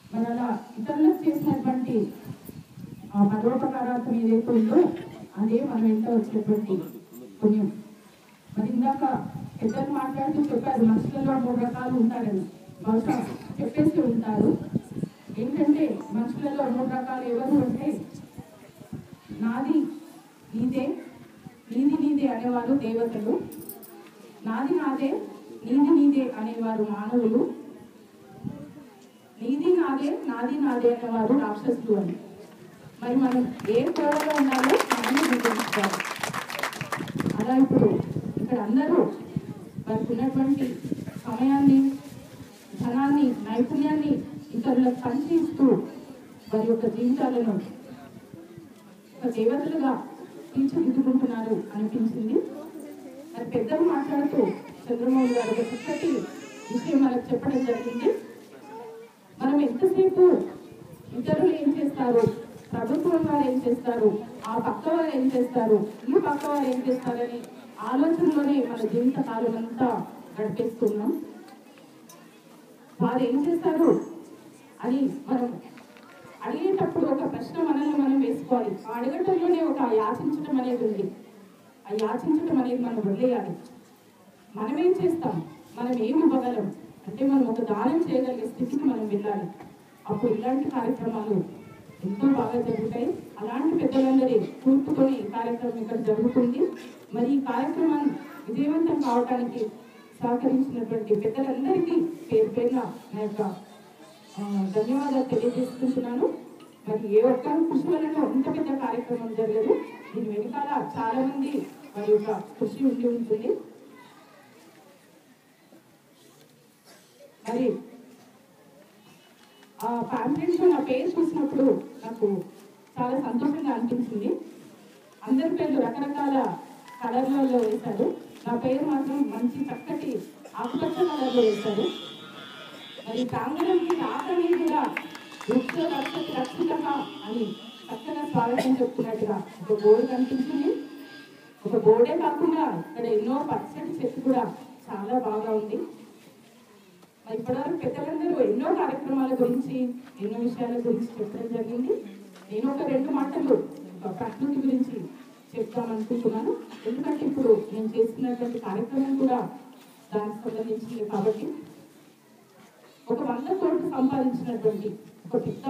మరి అలా ఇతరులకు చేసినటువంటి ఆ పరోపకారార్థం ఏదైతే ఉందో అదే మన వెంట వచ్చినటువంటి పుణ్యం మరి ఇందాక పెద్దలు మాట్లాడుతూ చెప్పారు మనుషులలో మూడు రకాలు ఉంటారని బహుశా చెప్పేసి ఉంటారు ఏంటంటే మనుషులలో మూడు రకాలు ఎవరు అంటే నాది నీదే నీది నీదే అనేవారు దేవతలు నాది నాదే నీది నీదే అనేవారు మానవులు నీది నాదే నాది నాదే అనేవారు రాక్షసులు అని మరి మనం ఏ కోవలో ఉన్నారో మనల్ని గుర్తించుకోవాలి అలా ఇప్పుడు ఇక్కడ అందరూ వారికి ఉన్నటువంటి సమయాన్ని ధనాన్ని నైపుణ్యాన్ని ఇతరులకు పంచి ఇస్తూ వారి యొక్క జీవితాలను ఒక దేవతలుగా తీర్చిదిద్దుకుంటున్నారు అనిపించింది మరి పెద్దలు మాట్లాడుతూ చంద్రమౌళి గారు ఒక చక్కటి విషయం మనకు చెప్పడం జరిగింది మనం ఎంతసేపు ఇతరులు ఏం చేస్తారు ప్రభుత్వం వారు ఏం చేస్తారు ఆ పక్క వారు ఏం చేస్తారు ఈ పక్క వారు ఏం చేస్తారని ఆలోచనలోనే మన జీవిత కాలం అంతా గడిపేస్తున్నాం వారు ఏం చేస్తారు అని మనం అడిగేటప్పుడు ఒక ప్రశ్న మనల్ని మనం వేసుకోవాలి ఆ అడగటంలోనే ఒక యాచించడం అనేది ఉంది ఆ యాచించడం అనేది మనం వదిలేయాలి మనం ఏం చేస్తాం మనం ఏం ఇవ్వగలం అంటే మనం ఒక దానం చేయగలిగే స్థితికి మనం వెళ్ళాలి అప్పుడు ఇలాంటి కార్యక్రమాలు ఎంతో బాగా జరుగుతాయి అలాంటి పెద్దలందరి కూర్పుతోనే ఈ కార్యక్రమం ఇక్కడ జరుగుతుంది మరి ఈ కార్యక్రమం విజయవంతం కావడానికి సహకరించినటువంటి పెద్దలందరికీ పేరు పేరున నా యొక్క ఆ, ధన్యవాదాలు తెలియజేసుకుంటున్నాను మరి ఏ ఒక్క కృషి వలన ఇంత పెద్ద కార్యక్రమం జరగదు దీని వెనకాల చాలా మంది వారి యొక్క కృషి ఉండి ఉంటుంది మరి ఆ ప్యాంప్లెట్స్ నా పేరు చూసినప్పుడు నాకు చాలా సంతోషంగా అనిపించింది అందరి పేర్లు రకరకాల కలర్లలో వేశారు నా పేరు మాత్రం మంచి చక్కటి ఆకుపచ్చ కలర్లో వేశారు మరి ప్రాంగణంకి రాకని కూడా వృక్ష రక్షతి రక్షిత అని చక్కగా స్వాగతం చెప్తున్నట్టుగా ఒక బోర్డు కనిపించింది ఒక బోర్డే కాకుండా ఇక్కడ ఎన్నో పచ్చటి చెట్టు కూడా చాలా బాగా ఉంది మరి ఇప్పటివరకు పెద్దలందరూ ఎన్నో కార్యక్రమాల గురించి ఎన్నో విషయాల గురించి చెప్పడం జరిగింది నేను ఒక రెండు మాటలు ఒక ప్రకృతి గురించి చెప్తాం అనుకుంటున్నాను ఎందుకంటే ఇప్పుడు నేను చేస్తున్నటువంటి కార్యక్రమం కూడా దానికి సంబంధించింది కాబట్టి ఒక వంద కోట్లు సంపాదించినటువంటి ఒక పెద్ద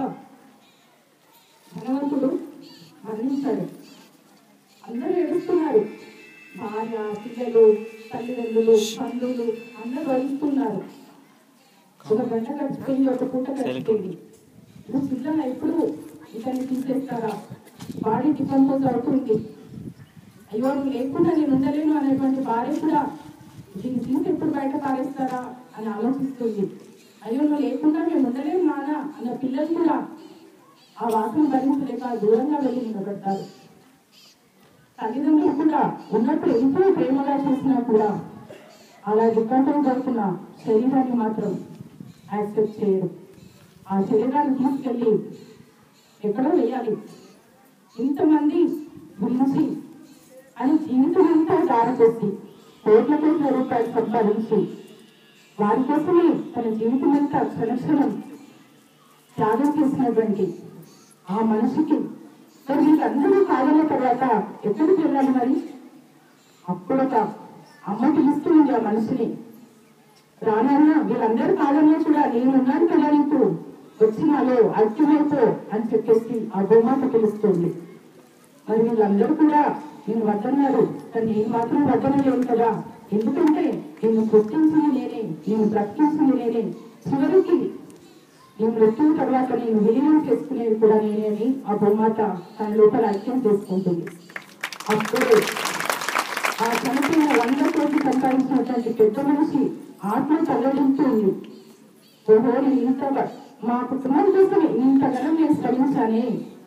ధనవంతుడు మరణించాడు అందరూ ఏడుస్తున్నారు భార్య పిల్లలు తల్లిదండ్రులు బంధువులు అందరూ వహిస్తున్నారు ఒక గంట గడిచిపోయింది ఒక పూట గడిచిపోయింది ఇప్పుడు పిల్లలు ఎప్పుడు ఇతన్ని తీసేస్తారా బాడీ డికంపోజ్ అవుతుంది అయ్యో నువ్వు లేకుండా నేను ఉండలేను అనేటువంటి భార్య కూడా దీన్ని తీసి ఎప్పుడు బయట పారేస్తారా అని ఆలోచిస్తుంది అయ్యో నువ్వు లేకుండా మేము ఉండలేము నాన్న అన్న పిల్లలు కూడా ఆ వాసన భరించలేక దూరంగా వెళ్ళి నిలబడతారు తల్లిదండ్రులు కూడా ఉన్నప్పుడు ఎంతో ప్రేమగా చూసినా కూడా అలా దుఃఖంతో జరుగుతున్న శరీరాన్ని మాత్రం యాక్సెప్ట్ చేయరు ఆ శరీరాన్ని తీసుకెళ్ళి ఎక్కడో వేయాలి ఇంతమంది గురించి అని జీవితం అంతా దారిచేసి కోట్ల కోట్ల రూపాయలు సంపాదించి వారి కోసమే తన జీవితం అంతా క్షణక్షణం త్యాగం చేసినటువంటి ఆ మనిషికి మరి వీళ్ళందరూ కాదన్న తర్వాత ఎక్కడికి వెళ్ళాలి మరి అప్పుడొక అమ్మ పిలుస్తుంది ఆ మనిషిని రానన్నా వీళ్ళందరూ కాదన్నా కూడా నేను ఉన్నాను కదా నీకు వచ్చి నాలో ఐక్యమైపో అని చెప్పేసి ఆ గోమాత పిలుస్తుంది మరి వీళ్ళందరూ కూడా నేను వద్దన్నారు కానీ నేను మాత్రం వద్దనలేను కదా ఎందుకంటే నేను గుర్తించింది నేనే నేను బ్రతికించింది నేనే చివరికి నేను మృత్యువు తర్వాత నేను విలీనం చేసుకునేది కూడా నేనే అని ఆ బొమ్మాత తన లోపల ఐక్యం చేసుకుంటుంది అప్పుడు ఆ చనిపోయిన వంద కోట్లు సంపాదించినటువంటి పెద్ద మనిషి ఆత్మ తల్లడింస్తుంది ఓహో నేను ఇంత మా కుటుంబం కోసం ఇంతగానం నేను శ్రమించానే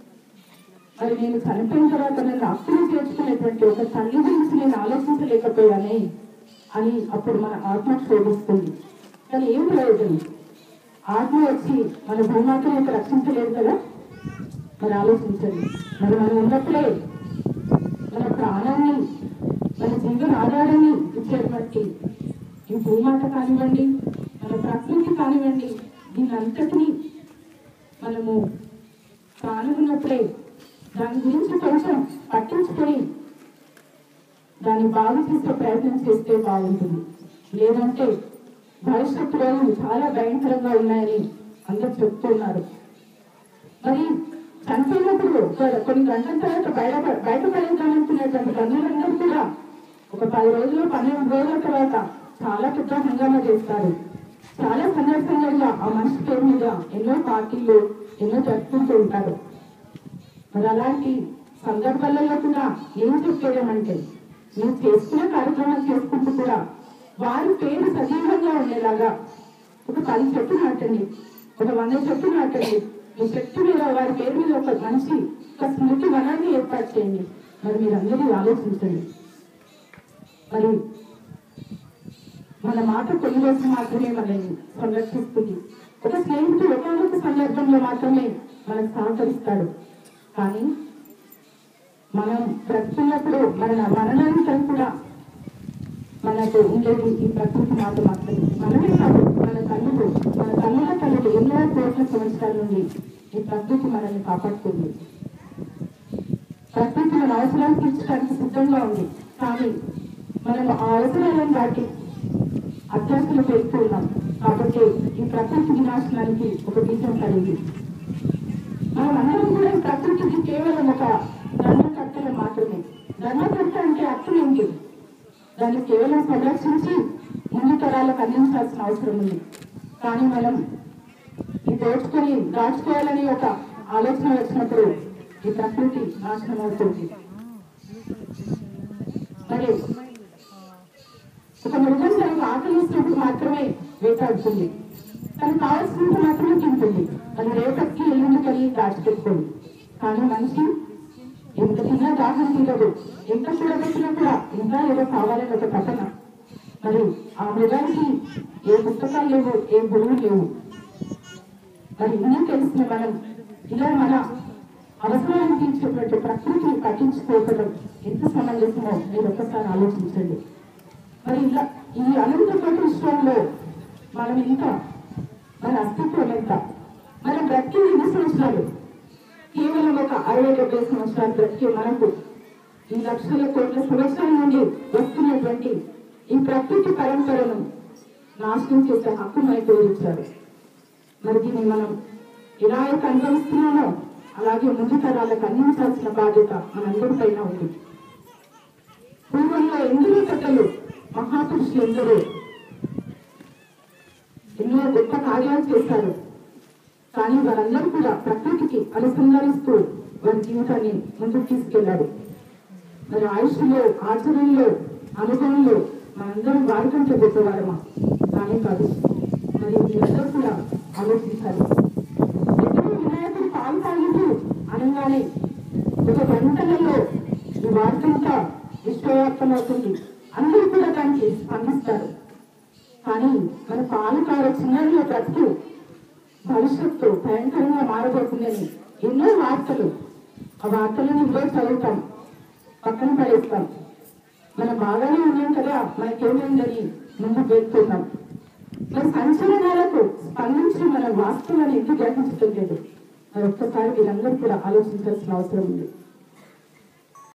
మరి నేను చనిపోయిన తర్వాత నన్ను అప్పులు చేర్చుకునేటువంటి ఒక తల్లి గురించి నేను ఆలోచించలేకపోయానే అని అప్పుడు మన ఆత్మ శోధిస్తుంది కానీ ఏం ప్రయోజనం ఆత్మ వచ్చి మన భూమాతను యొక్క రక్షించలేదు కదా మరి ఆలోచించండి మరి మనం ఉన్నప్పుడే మన ప్రాణాన్ని మన జీవన ఆధారాన్ని ఇచ్చేటువంటి ఈ భూమాత కానివ్వండి మన ప్రకృతి కానివ్వండి దీని అంతటినీ మనము ప్రాణం ఉన్నప్పుడే దాని గురించి కొంచెం పట్టించుకొని దాన్ని బాగు చేసే ప్రయత్నం చేస్తే బాగుంటుంది లేదంటే భవిష్యత్తు రోజులు చాలా భయంకరంగా ఉన్నాయని అందరూ చెప్తున్నారు మరి చనిపోయినప్పుడు ఒక కొన్ని గంటల తర్వాత బయట బయటపడేద్దామనుకునేటువంటి బంధువులందరూ కూడా ఒక పది రోజులు పన్నెండు రోజుల తర్వాత చాలా పెద్ద హంగామా చేస్తారు చాలా సందర్భంగా ఆ మనిషి పేరు మీద ఎన్నో పార్టీలు ఎన్నో జరుపుకుంటూ ఉంటారు మరి అలాంటి సందర్భాలలో కూడా ఏం చెప్పేయమంటే మీరు చేసుకునే కార్యక్రమాలు చేసుకుంటూ కూడా వారి పేరు సజీవంగా ఉండేలాగా ఒక పది చెట్లు నాటండి ఒక వంద చెట్లు నాటండి మీ చెట్టు మీద వారి పేరు మీద ఒక మంచి ఒక స్మృతి వనాన్ని ఏర్పాటు చేయండి మరి మీరందరూ ఆలోచించండి మరి మన మాట కొన్ని రోజులు మాత్రమే మనల్ని సంరక్షిస్తుంది ఒక స్నేహితుడు ఒకనొక సందర్భంలో మాత్రమే మనకు సహకరిస్తాడు కానీ మనం బ్రతుకున్నప్పుడు మన మరణానంతరం కూడా మనకు ఉండేది ఈ ప్రకృతి మాట మాత్రమే మనమే కాదు మన తల్లులు మన తల్లుల తల్లులు ఎన్నో కోట్ల సంవత్సరాల నుండి ఈ ప్రకృతి మనల్ని కాపాడుతుంది ప్రకృతి మన అవసరాలు తీర్చడానికి సిద్ధంగా ఉంది కానీ మనం ఆ అవసరాలను దాటి అత్యాశలు పెడుతూ ఉన్నాం కాబట్టి ఈ ప్రకృతి వినాశనానికి ఒక బీజం కలిగి మనం అందరం కూడా ఈ ప్రకృతికి కేవలం ఒక ధర్మకర్తలు మాత్రమే ధర్మకర్త అంటే అర్థం ఏంటి దాన్ని కేవలం సంరక్షించి ముందు తరాలకు అందించాల్సిన అవసరం ఉంది కానీ మనం ఈ దోచుకొని దాచుకోవాలని ఒక ఆలోచన వచ్చినప్పుడు ఈ ప్రకృతి నాశనం అవుతుంది మరి ఒక మృగం తనకు ఆకలిస్తున్నప్పుడు మాత్రమే వేటాడుతుంది తనకు కావాల్సినంత మాత్రమే తింటుంది అది రేపటికి ఎల్లుండికని దాచిపెట్టుకోదు కానీ మనిషి ఎంత తిన్నా దాహం తీరదు ఎంత చూడబెట్టినా కూడా ఇంకా ఏదో కావాలని ఒక తపన మరి ఆ మృగానికి ఏ పుస్తకాలు లేవు ఏ గురువు లేవు మరి ఇన్ని తెలిసిన మనం ఇలా మన అవసరాలను తీర్చేటువంటి ప్రకృతిని పట్టించుకోవడం ఎంత సమంజసమో మీరు ఒక్కసారి ఆలోచించండి మరి ఇలా ఈ అనంత కోటి విశ్వంలో మనం ఇంకా మన అస్తిత్వం ఎంత మనం బ్రతికి ఎన్ని సంవత్సరాలు కేవలం ఒక అరవై డెబ్బై సంవత్సరాలు బ్రతికే మనకు ఈ లక్షల కోట్ల సంవత్సరాల నుండి వస్తున్నటువంటి ఈ ప్రకృతి పరంపరను నాశనం చేసే హక్కు మనకు ఇచ్చారు మరి దీన్ని మనం ఎలా అయితే అనుభవిస్తున్నామో అలాగే ముందు తరాలకు అందించాల్సిన బాధ్యత మనందరి పైన ఉంది పూర్వంలో ఎందరో కథలు మహాపురుషులు ఎందరో ఎన్నో గొప్ప కార్యాలు చేశారు కానీ వారందరూ కూడా ప్రకృతికి అనుసంధానిస్తూ వారి జీవితాన్ని ముందుకు తీసుకెళ్లారు మరి ఆయుష్లో ఆచరణలో అనుభవంలో మనందరం వారికంటే గొప్పవారమా కానీ కాదు మరి మీరందరూ కూడా ఆలోచించాలి ఎప్పుడు వినాయకుడు పాలు తాగితూ అనగానే ఒక గంటలలో ఈ వార్తంతా విశ్వవ్యాప్తమవుతుంది అందరూ కూడా దానికి స్పందిస్తారు కానీ మన పాలకాల చిన్నలో బ్రతుకు భవిష్యత్తు భయంకరంగా మారబోతుందని ఎన్నో వార్తలు ఆ వార్తలను ఇవ్వ చదువుతాం పక్కన పడేస్తాం మనం బాగానే ఉన్నాం కదా మనకేమైందని ముందు పెడుతున్నాం మరి సంచలనాలకు స్పందించి మన వాస్తవాన్ని ఎందుకు గ్రహించడం లేదు మరి ఒక్కసారి వీరందరూ కూడా ఆలోచించాల్సిన అవసరం ఉంది